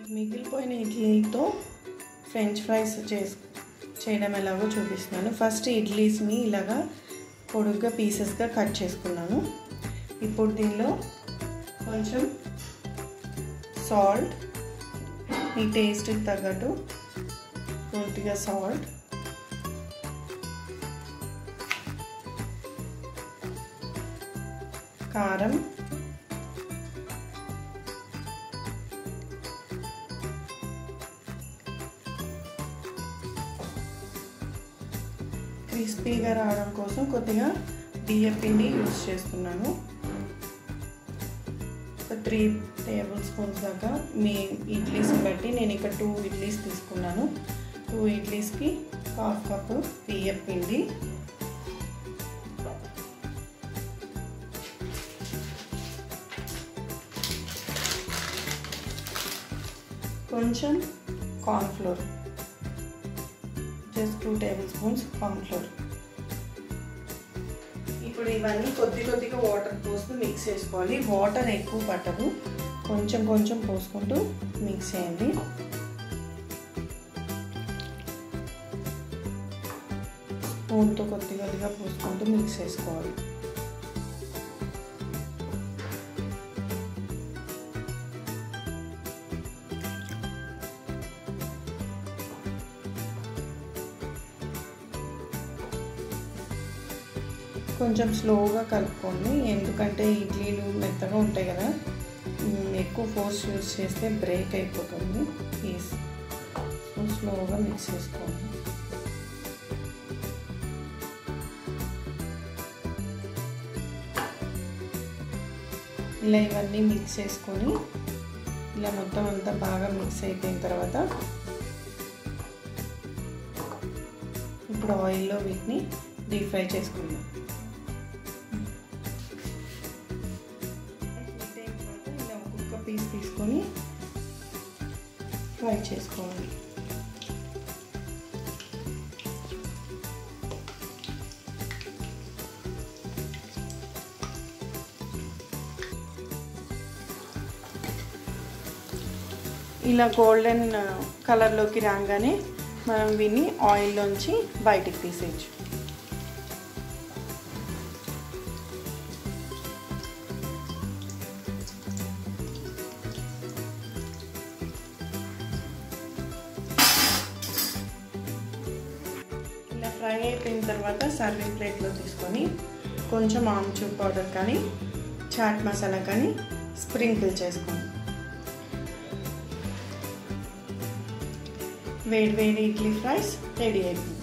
మిగిలిపోయిన ఇడ్లీతో French fries చేసి చేయడం ఎలాగో చూపిస్తున్నాను ఫస్ట్ ఇడ్లీస్ని ఇలాగా పొడుగ్గా పీసెస్గా కట్ చేసుకున్నాను ఇప్పుడు దీనిలో కొంచెం సాల్ట్ మీ టేస్ట్కి తగ్గట్టు కొద్దిగా సాల్ట్ కారం క్రిస్పీగా రావడం కోసం కొద్దిగా బియ్య పిండి యూస్ చేస్తున్నాను ఒక త్రీ టేబుల్ స్పూన్స్ దాకా మీ ఇడ్లీస్ని బట్టి నేను ఇక్కడ టూ ఇడ్లీస్ తీసుకున్నాను టూ ఇడ్లీస్కి హాఫ్ కప్ బియ్య పిండి కొంచెం cornflour just two tablespoons cornflour ఇప్పుడు ఇవన్నీ కొద్ది కొద్దిగా వాటర్ పోసుకుని మిక్స్ చేసుకోవాలి వాటర్ ఎక్కువ పట్టదు కొంచెం కొంచెం పోసుకుంటూ మిక్స్ చేయండి స్పూన్తో కొద్ది కొద్దిగా పోసుకుంటూ మిక్స్ చేసుకోవాలి కొంచెం స్లోగా కలుపుకోండి ఎందుకంటే ఇడ్లీలు మెత్తగా ఉంటాయి కదా ఎక్కువ ఫోర్స్ యూస్ చేస్తే బ్రేక్ అయిపోతుంది పీస్ సో స్లోగా మిక్స్ చేసుకోండి ఇలా ఇవన్నీ మిక్స్ చేసుకొని ఇలా మొత్తం అంతా బాగా మిక్స్ అయిపోయిన తర్వాత ఇప్పుడు ఆయిల్లో వీటిని డీప్ ఫ్రై చేసుకుందాం ఇలా ఒక్కొక్క పీస్ తీసుకొని ఫ్రై చేసుకోవాలి ఇలా గోల్డెన్ కలర్లోకి రాగానే మనం వీని ఆయిల్లోంచి బయటికి తీసేయచ్చు ఇలా ఫ్రై అయిపోయిన తర్వాత సర్వింగ్ ప్లేట్లో తీసుకొని కొంచెం ఆమ్చూర్ పౌడర్ కానీ చాట్ మసాలా కానీ స్ప్రింకిల్ చేసుకోండి వేడి వేడి ఇడ్లీ ఫ్రైస్ రెడీ అయిపోయింది